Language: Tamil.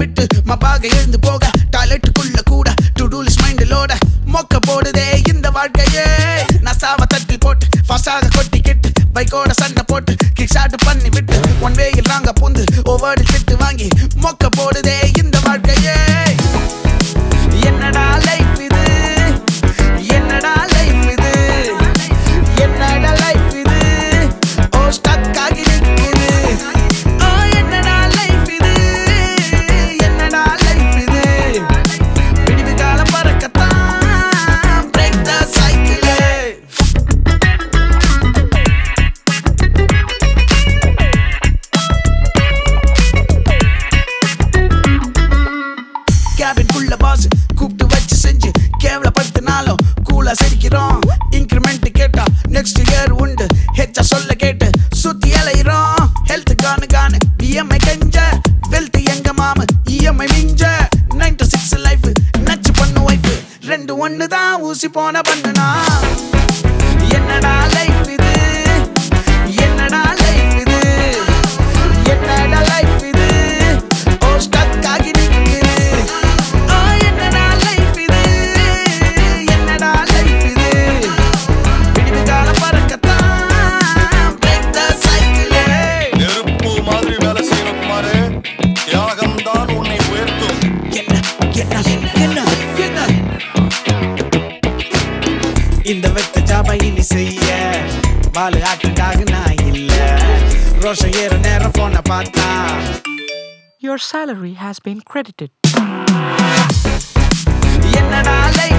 விட்டு மபாக எழுந்து போக டாய்லெட்டுக்குள்ள கூட டுடூலிஸ் மைண்டிலோட மொக்க போடுதே இந்த வாழ்க்கையே நான் சாவ தட்டி போட்டு ஃபாஸ்டாக கொட்டிக்கிட்டு பைக்கோட சண்டை போட்டு கிக் ஷாட் பண்ணி விட்டு ஒன் வேயில் நாங்க புந்து ஒவ்வொரு திட்டு வாங்கி மொக்க போடுதே இந்த வாழ்க்கையே என்னடா லைஃப் இது என்னடா லைஃப் இது என்னடா லைஃப் இது ஓ ஸ்டக் ஆகி நிக்குது ஓ என்னடா லைஃப் இது என்னடா லைஃப் இது விடிவு காலம் பறக்கத்தான் பிரேக் த சைக்கிளே கேபின்குள்ள பாஸ் கூப்பிட்டு வச்சு செஞ்சு கேவலப்படுத்தினாலும் கூலா சிரிக்கிறோம் இன்க்ரிமெண்ட் கேட்டா நெக்ஸ்ட் இயர் உண்டு ஹெச்சா சொல்ல கேட்டு சுத்தி அலையிறோம் ஹெல்த் கானு கானு இஎம்ஐ கெஞ்ச வெல்த் எங்க மாம இஎம்ஐ மிஞ்ச நைன் டு சிக்ஸ் லைஃப் நச்சு பண்ணு ஒய்ஃப் ரெண்டு ஒன்று தான் ஊசி போன பண்ணுனா என்னடா லைஃப் இது என்னடா லைஃப் இது என்னடா லைஃப் இது ஓ ஸ்டக் ஆகி நிக்குது ஓ என்னடா லைஃப் இது என்னடா லைஃப் இது விடிவு காலம் பறக்கத்தான் பிரேக் த சைக்கிளே நெருப்பு மாதிரி வேலை செய்யற குமாரு தியாகம் தான் உன்னை உயர்த்தும் என்ன என்ன என்ன என்ன இந்த வெத்த ஜாப இனி செய்ய வாழு ஆட்டுக்காக நான் இல்ல ரோஷம் ஏற நேரம் போன பார்த்தா Your salary has been credited. என்னடா லைஃப்